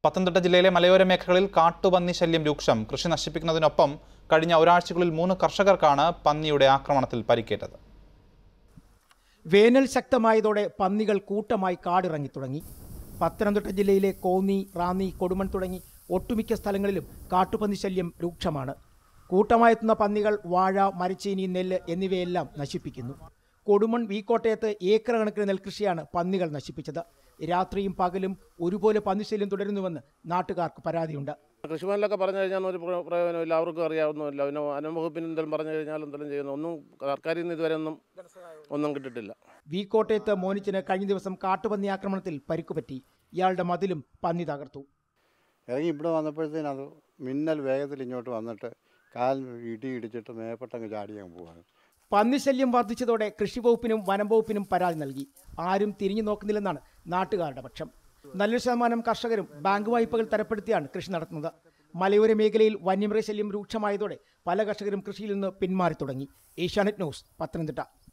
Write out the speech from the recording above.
പത്തനംതിട്ട ജില്ലയിലെ മലയോര മേഖലകളിൽ കാട്ടുപന്നി ശല്യം രൂക്ഷം കൃഷി നശിപ്പിക്കുന്നതിനൊപ്പം കഴിഞ്ഞ ഒരാഴ്ചകളിൽ മൂന്ന് കർഷകർക്കാണ് പന്നിയുടെ ആക്രമണത്തിൽ പരിക്കേറ്റത് വേനൽ ശക്തമായതോടെ പന്നികൾ കൂട്ടമായി കാടിറങ്ങി തുടങ്ങി പത്തനംതിട്ട ജില്ലയിലെ കോന്നി റാന്നി കൊടുമൺ തുടങ്ങി ഒട്ടുമിക്ക സ്ഥലങ്ങളിലും കാട്ടുപന്നി ശല്യം രൂക്ഷമാണ് കൂട്ടമായെത്തുന്ന പന്നികൾ വാഴ മരച്ചീനി നെല്ല് എന്നിവയെല്ലാം നശിപ്പിക്കുന്നു കൊടുമൺ വീക്കോട്ടയത്ത് ഏക്കർ കണക്കിന് നെൽകൃഷിയാണ് പന്നികൾ നശിപ്പിച്ചത് രാത്രിയും പകലും ഒരുപോലെ പന്നിശല്യം തുടരുന്നുവെന്ന് നാട്ടുകാർക്ക് പരാതിയുണ്ട് കൃഷിഭവനിലൊക്കെ പറഞ്ഞു കഴിഞ്ഞാൽ ഒരു പ്ര- പ്രയോജനമില്ല അവർക്കും അറിയാവുന്നമില്ല പിന്നെ വനംവകുപ്പിന് എന്തെങ്കിലും പറഞ്ഞു കഴിഞ്ഞാൽ എന്തെങ്കിലും ചെയ്യുന്നു ഒന്നും സർക്കാരിൽ നിന്ന് ഇതുവരെ ഒന്നും ഒന്നും കിട്ടിയിട്ടില്ല വീക്കോട്ടയത്ത് മോനിച്ചിന് കഴിഞ്ഞ ദിവസം കാട്ടുപന്നി ആക്രമണത്തിൽ പരിക്കുപറ്റി ഇയാളുടെ മതിലും പന്നി തകർത്തു ഇറങ്ങി ഇവിടെ വന്നപ്പോഴത്തേനും അത് മിന്നൽ വേഗത്തിൽ ഇങ്ങോട്ട് വന്നിട്ട് കാൽ ഇടി ഇടിച്ചിട്ട് മേപ്പെട്ടങ്ങ് ചാടി അങ്ങ് പോവാണ് പന്നിശല്യം വർദ്ധിച്ചതോടെ കൃഷിവകുപ്പിനും വനം വകുപ്പിനും പരാതി നൽകി ആരും തിരിഞ്ഞു നോക്കുന്നില്ലെന്നാണ് നാട്ടുകാരുടെ പക്ഷം നല്ലൊരു ശതമാനം കർഷകരും ബാങ്ക് വായ്പകൾ തരപ്പെടുത്തിയാണ് കൃഷി നടത്തുന്നത് മലയോര മേഖലയിൽ വന്യമൃഗശല്യം രൂക്ഷമായതോടെ പല കർഷകരും കൃഷിയിൽ നിന്ന് പിന്മാറി തുടങ്ങി ഏഷ്യാനെറ്റ് ന്യൂസ് പത്തനംതിട്ട